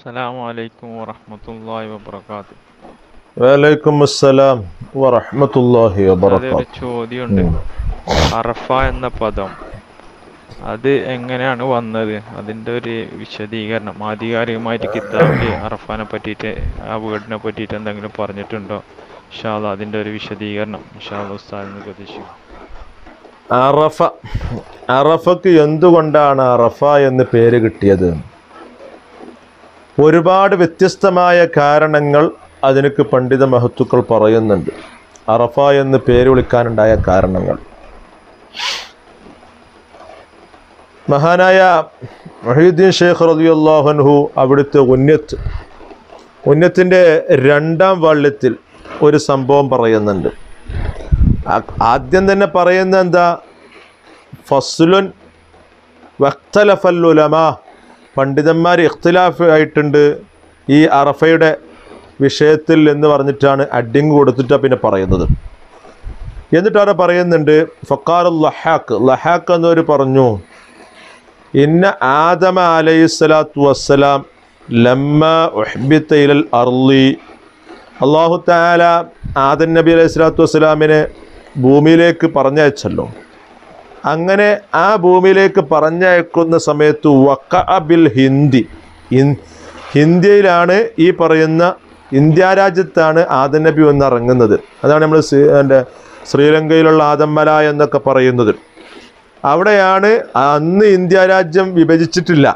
അസ്സലാമു അലൈക്കും വറഹ്മത്തുള്ളാഹി വബറകാത്ത് വലൈക്കും അസ്സലാം വറഹ്മത്തുള്ളാഹി അതൊരു വബറകാത്ത് ചോദ്യമുണ്ട് അറഫ എന്ന പദം അത് എങ്ങനെയാണ് വന്നത് അതിന്റെ ഒരു വിശദീകരണം ആധികാരികമായിട്ട് കിതാബില് അറഫാനെ പറ്റിയിട്ട് ആ വീടിനെ പറ്റിയിട്ട് എന്തെങ്കിലും പറഞ്ഞിട്ടുണ്ടോ ഇൻഷാല്ലാ അതിന്റെ ഒരു വിശദീകരണം ഇൻഷാല്ലാ ഉസ്താദിന് പ്രതീക്ഷിക്കും അറഫ അറഫക്ക് എന്തുകൊണ്ടാണ് അറഫ എന്ന് പേര് കിട്ടിയത് ഒരുപാട് വ്യത്യസ്തമായ കാരണങ്ങൾ അതിനക്ക് പണ്ഡിത മഹത്തുക്കൾ പറയുന്നുണ്ട് അറഫ എന്ന് പേര് വിളിക്കാനുണ്ടായ കാരണങ്ങൾ മഹാനായ മൊഹീദ്ദീൻ ഷേഖ് റളിയല്ലാഹു അവിടുത്തെ ഉന്നത്ത് ഉന്നത്തിൻ്റെ രണ്ടാം വള്ളിത്തിൽ ഒരു സംഭവം പറയുന്നുണ്ട് ആ- ആദ്യം തന്നെ പറയുന്ന എന്താ ഫസ്ലുൻ വക്തലഫല്ലുലമ പണ്ഡിതന്മാർ ഇഖ്തിലാഫ് ആയിട്ടുണ്ട് ഈ അറഫയുടെ വിഷയത്തിൽ എന്ന് പറഞ്ഞിട്ടാണ് അഡിങ് കൊടുത്തിട്ടാണ് പിന്നെ പറയുന്നത് എന്നിട്ട് അവിടെ പറയുന്നുണ്ട് ഫക്കാർ ലഹാക്ക് ലഹാക്ക് എന്നവർ പറഞ്ഞു ഇന്ന ആദമ അലൈഹി സ്വലാത്തു വസ്സലാം ലമ്മ ഉഹ്ബിത്ത ഇലൽ അർലി അള്ളാഹു താല ആദൻ നബി അലൈഹി സ്വലാത്തു വസ്സലാമിനെ ഭൂമിയിലേക്ക് പറഞ്ഞയച്ചല്ലോ അങ്ങനെ ആ ഭൂമിയിലേക്ക് പറഞ്ഞയക്കുന്ന സമയത്ത് വക്ക ബിൽ ഹിന്ദി ഇൻ- ഹിന്ദിയിലാണ് ഈ പറയുന്ന ഇന്ത്യ രാജ്യത്താണ് ആദൻ നബി വന്ന് ഇറങ്ങുന്നത് അതാണ് നമ്മൾ എൻ്റെ ശ്രീലങ്കയിലുള്ള ആദമ്മല എന്നൊക്കെ പറയുന്നത് അവിടെയാണ് അന്ന് ഇന്ത്യ രാജ്യം വിഭജിച്ചിട്ടില്ല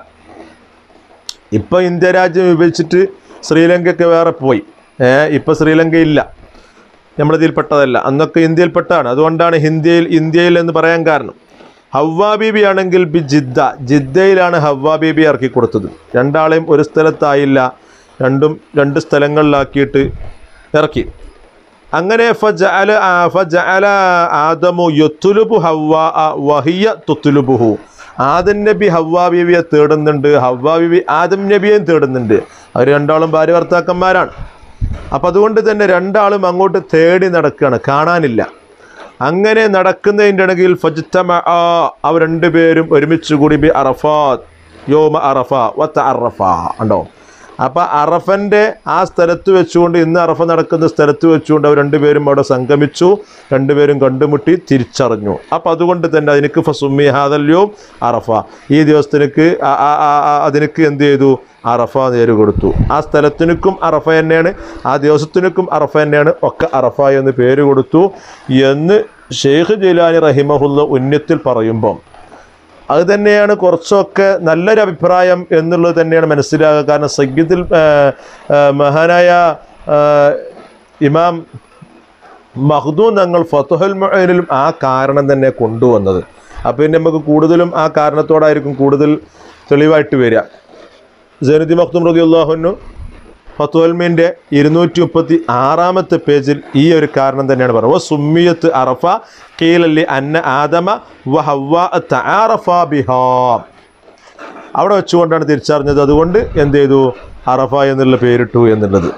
ഇപ്പം ഇന്ത്യ രാജ്യം വിഭജിച്ചിട്ട് ശ്രീലങ്കയൊക്കെ വേറെ പോയി ഏഹ് ഇപ്പം ശ്രീലങ്ക ഇല്ല നമ്മളതിൽപ്പെട്ടതല്ല അന്നൊക്കെ ഇന്ത്യയിൽപ്പെട്ടാണ് അതുകൊണ്ടാണ് ഹിന്ദിയിൽ ഇന്ത്യയിൽ എന്ന് പറയാൻ കാരണം ഹവ്വാ ബീബി ആണെങ്കിൽ ബി ജിദ്ദ ജിദ്ദയിലാണ് ഹവ്വാ ബീബി ഇറക്കി കൊടുത്തത് രണ്ടാളെയും ഒരു സ്ഥലത്തായില്ല രണ്ടും രണ്ട് സ്ഥലങ്ങളിലാക്കിയിട്ട് ഇറക്കി അങ്ങനെ ഫജഅല ആ- ഫജഅല ആദമു യത്തുലുബു ഹവ്വാ വഹിയ തുത്തുലുബുഹു ആദം നബി ഹവ്വാ ബീവിയെ തേടുന്നുണ്ട് ഹവ്വാ ബീവി ആദം നബിയെയും തേടുന്നുണ്ട് അവർ രണ്ടാളും ഭാര്യ ഭർത്താക്കന്മാരാണ് അപ്പം അതുകൊണ്ട് തന്നെ രണ്ടാളും അങ്ങോട്ട് തേടി നടക്കുകയാണ് കാണാനില്ല അങ്ങനെ നടക്കുന്നതിൻ്റെ ഇടയിൽ ഫജ്തമ അവർ രണ്ടുപേരും ഒരുമിച്ച് കൂടി ബി അറഫാത്ത് യോമ അറഫ വത്ത അറഫ ഉണ്ടോ അപ്പം അറഫൻ്റെ ആ സ്ഥലത്ത് വെച്ചുകൊണ്ട് ഇന്ന് അറഫ നടക്കുന്ന സ്ഥലത്ത് വെച്ചുകൊണ്ട് അവർ രണ്ടുപേരും അവിടെ സംഗമിച്ചു രണ്ടുപേരും കണ്ടുമുട്ടി തിരിച്ചറിഞ്ഞു അപ്പം അതുകൊണ്ട് തന്നെ അതിനക്ക് ഫസുമ്മി ഹാദല്യോ അറഫ ഈ ദിവസത്തിനക്ക് ആ- ആ- ആ- ആ- അതിനക്ക് എന്ത് ചെയ്തു അറഫ നേര് കൊടുത്തു ആ സ്ഥലത്തിനക്കും അറഫ തന്നെയാണ് ആ ദിവസത്തിനക്കും അറഫ തന്നെയാണ് ഒക്കെ അറഫ എന്ന് പേര് കൊടുത്തു എന്ന് ഷെയ്ഖ് ജൈലാനി റഹിമഹുല്ല ഉന്നത്തിൽ പറയുമ്പം അത് തന്നെയാണ് കുറച്ചൊക്കെ നല്ലൊരു അഭിപ്രായം എന്നുള്ളത് തന്നെയാണ് മനസ്സിലാകുക കാരണം സയ്യിദുൽ ആ, ആ, മഹാനായ ആ, ഇമാം മഹ്ദൂൻ തങ്ങൾ ഫത്തുഹൽ മുഅനിലും ആ കാരണം തന്നെ കൊണ്ടുവന്നത് അപ്പോൾ പിന്നെ നമുക്ക് കൂടുതലും ആ കാരണത്തോടായിരിക്കും കൂടുതൽ തെളിവായിട്ട് വരിക സൈനുദ്ദീൻ മഖ്ദൂം റതി അള്ളാഹുനു ഫത്തുവൽമീൻ്റെ ഇരുന്നൂറ്റി മുപ്പത്തി ആറാമത്തെ പേജിൽ ഈ ഒരു കാരണം തന്നെയാണ് പറയുന്നത് സുമ്മിയത്ത് അറഫ കീലല്ലി അന്ന ആദമ വ ഹവ്വ തആറഫ ബിഹാ അവിടെ വെച്ചുകൊണ്ടാണ് തിരിച്ചറിഞ്ഞത് അതുകൊണ്ട് എന്ത് ചെയ്തു അറഫ എന്നുള്ള പേരിട്ടു എന്നുള്ളത്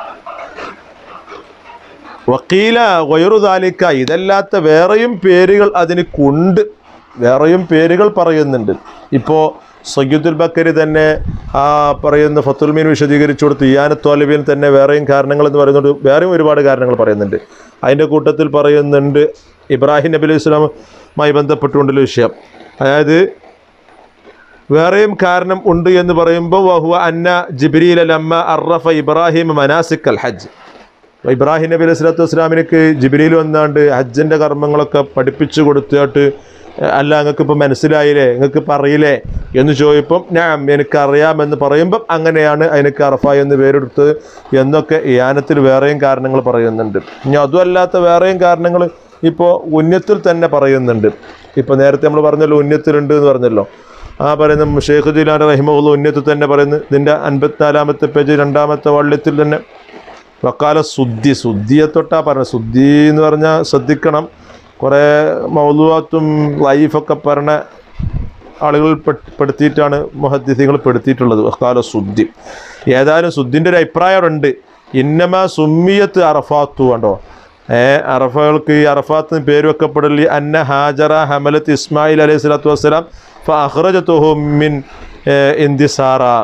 വക്കീല വയറുദാലിക്ക ഇതല്ലാത്ത വേറെയും പേരുകൾ അതിന് കൊണ്ട് വേറെയും പേരുകൾ പറയുന്നുണ്ട് ഇപ്പോൾ സയ്യിദുൽ ബക്കരി തന്നെ ആ പറയുന്ന ഫത്തുൽമീൻ വിശദീകരിച്ചു കൊടുത്ത് ഇയാന തോലബിൻ തന്നെ വേറെയും കാരണങ്ങൾ എന്ന് പറയുന്നുണ്ട് വേറെയും ഒരുപാട് കാരണങ്ങൾ പറയുന്നുണ്ട് അതിൻ്റെ കൂട്ടത്തിൽ പറയുന്നുണ്ട് ഇബ്രാഹിം നബി അലൈഹി സ്വലാമുമായി ബന്ധപ്പെട്ടുകൊണ്ടുള്ള വിഷയം അതായത് വേറെയും കാരണം ഉണ്ട് എന്ന് പറയുമ്പോൾ വഹുവ അന്ന ജിബ്രീൽ ലമ്മ അറഫ ഇബ്രാഹിം മനാസിക് അൽ ഹജ്ജ് അപ്പോൾ ഇബ്രാഹിം നബി അലൈഹി സ്വലാത്തു വസ്സലാമിനക്ക് ജിബ്രീൽ വന്നാണ്ട് ഹജ്ജിൻ്റെ കർമ്മങ്ങളൊക്കെ പഠിപ്പിച്ചു കൊടുത്തിട്ട് അല്ല നിങ്ങൾക്ക് ഇപ്പം മനസ്സിലായില്ലേ നിങ്ങൾക്ക് ഇപ്പം അറിയില്ലേ എന്ന് ചോദിപ്പം ഞാൻ എനിക്കറിയാമെന്ന് പറയുമ്പം അങ്ങനെയാണ് അതിനക്ക് അറഫ എന്ന് പേരെടുത്തത് എന്നൊക്കെ യാനത്തിൽ വേറെയും കാരണങ്ങൾ പറയുന്നുണ്ട് ഇനി അതുമല്ലാത്ത വേറെയും കാരണങ്ങൾ ഇപ്പോൾ ഉന്നത്തിൽ തന്നെ പറയുന്നുണ്ട് ഇപ്പോൾ നേരത്തെ നമ്മൾ പറഞ്ഞല്ലോ ഉന്നത്തിലുണ്ട് എന്ന് പറഞ്ഞല്ലോ ആ പറയുന്ന ഷെയ്ഖ് ജിലാൻ റഹിമുള്ള ഉന്നത്തിൽ തന്നെ പറയുന്നു ഇതിൻ്റെ അൻപത്തിനാലാമത്തെ പേജ് രണ്ടാമത്തെ വള്ളിയത്തിൽ തന്നെ വക്കാല ശുദ്ധി ശുദ്ധിയെ തൊട്ടാ പറഞ്ഞത് ശുദ്ധി എന്ന് പറഞ്ഞാൽ ശ്രദ്ധിക്കണം കുറേ മൗലുവാത്തും ലൈഫൊക്കെ പറഞ്ഞ ആളുകൾ പെട്ട് പെടുത്തിയിട്ടാണ് മുഹദ്ദിസികൾ പെടുത്തിയിട്ടുള്ളത് വക്കാല ശുദ്ധി ഏതായാലും ശുദ്ധിൻ്റെ ഒരു അഭിപ്രായം അവിടെ ഉണ്ട് ഇന്നമ സുമ്മിയത്ത് അറഫാത്തു കണ്ടോ ഏ അറഫകൾക്ക് ഈ അറഫാത്ത് എന്ന് പേര് വെക്കപ്പെടലി അന്ന ഹാജറ ഹമലത്ത് ഇസ്മായിൽ അലൈഹി സ്വലാത്തു വസ്സലാം ഫഹ്റജത്തുഹു മിൻ ഇന്ദിസാറ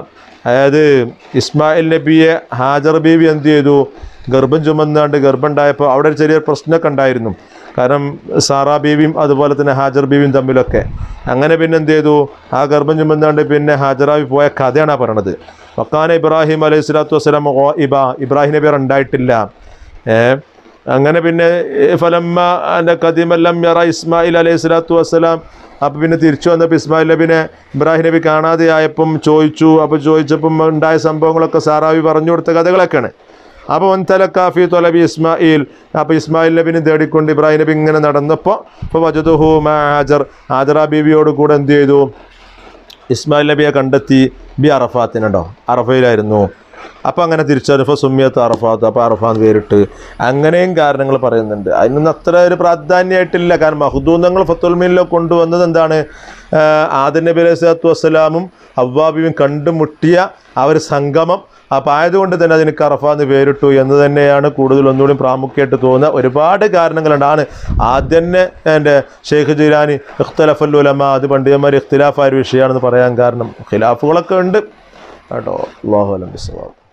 അതായത് ഇസ്മായിൽ നബിയെ ഹാജർ ബീവി എന്ത് ചെയ്തു ഗർഭം ചുമന്നാണ്ട് ഗർഭം ഉണ്ടായപ്പോൾ അവിടെ ഒരു ചെറിയ പ്രശ്നമൊക്കെ ഉണ്ടായിരുന്നു കാരണം സാറാ ബീവിയും അതുപോലെ തന്നെ ഹാജർ ബീവിയും തമ്മിലൊക്കെ അങ്ങനെ പിന്നെ എന്ത് ചെയ്തു ആ ഗർഭം ചുമന്നാണ്ട് പിന്നെ ഹാജറാബി പോയ കഥയാണ് ആ പറയണത് വക്കാന ഇബ്രാഹിം അലൈഹി സ്വലാത്തു വസ്സലാം ഇബ ഇബ്രാഹിം നബി അവിടെ ഉണ്ടായിട്ടില്ല ഏ അങ്ങനെ പിന്നെ ഏ, ഫലമ്മ എൻ്റെ കദീമെല്ലാം യറ ഇസ്മായിൽ അലൈഹി സ്വലാത്തു വസ്സലാം അപ്പം പിന്നെ തിരിച്ചു വന്നപ്പോൾ ഇസ്മായിൽ നബിനെ ഇബ്രാഹിം നബി കാണാതെയായപ്പം ചോദിച്ചു അപ്പോൾ ചോദിച്ചപ്പം ഉണ്ടായ സംഭവങ്ങളൊക്കെ സാറാവി പറഞ്ഞു കൊടുത്ത കഥകളൊക്കെയാണ് അപ്പോൾ ഒൻതല കാഫി തൊലബി ഇസ്മായിൽ അപ്പോൾ ഇസ്മായിൽ നബിനെ തേടിക്കൊണ്ട് ഇബ്രാഹിം നബി ഇങ്ങനെ നടന്നപ്പോൾ ഇപ്പോൾ വജുദുഹു മാ ഹാജർ ഹാജറ ബീവിയോട് കൂടെ എന്ത് ചെയ്തു ഇസ്മായിൽ നബിയെ കണ്ടെത്തി ബി അറഫാത്തിനുണ്ടോ അറഫയിലായിരുന്നു അപ്പം അങ്ങനെ തിരിച്ചറിഫ സുമ്മിയത്ത് അറഫാത്ത് അപ്പോൾ അറഫാന്ന് പേരിട്ട് അങ്ങനെയും കാരണങ്ങൾ പറയുന്നുണ്ട് അതിനൊന്നും അത്ര ഒരു പ്രാധാന്യമായിട്ടില്ല കാരണം മഹദൂന്നങ്ങൾ ഫത്തുൽമീനിലോ കൊണ്ടുവന്നത് എന്താണ് ആഹ് ആദം നബി അലൈഹി സ്വലാത്തു വസ്സലാമും അവ്വാബിയും കണ്ടുമുട്ടിയ ആ ഒരു സംഗമം അപ്പം ആയതുകൊണ്ട് തന്നെ അതിന് കറഫ എന്ന് പേരിട്ടു എന്ന് തന്നെയാണ് കൂടുതൽ ഒന്നുകൂടി പ്രാമുഖ്യമായിട്ട് തോന്നുക ഒരുപാട് കാരണങ്ങളുണ്ട് ആണ് ആദ്യം തന്നെ എൻ്റെ ഷെയ്ഖ് ജിലാനി ഇഖ്തലഫൽ ഉലമ അത് പണ്ഡിതന്മാർ ഇഖ്തിലാഫായ ഒരു വിഷയമാണെന്ന് പറയാൻ കാരണം ഖിലാഫുകളൊക്കെ ഉണ്ട് കേട്ടോ അള്ളാഹു അലം ബിസ്വാബ്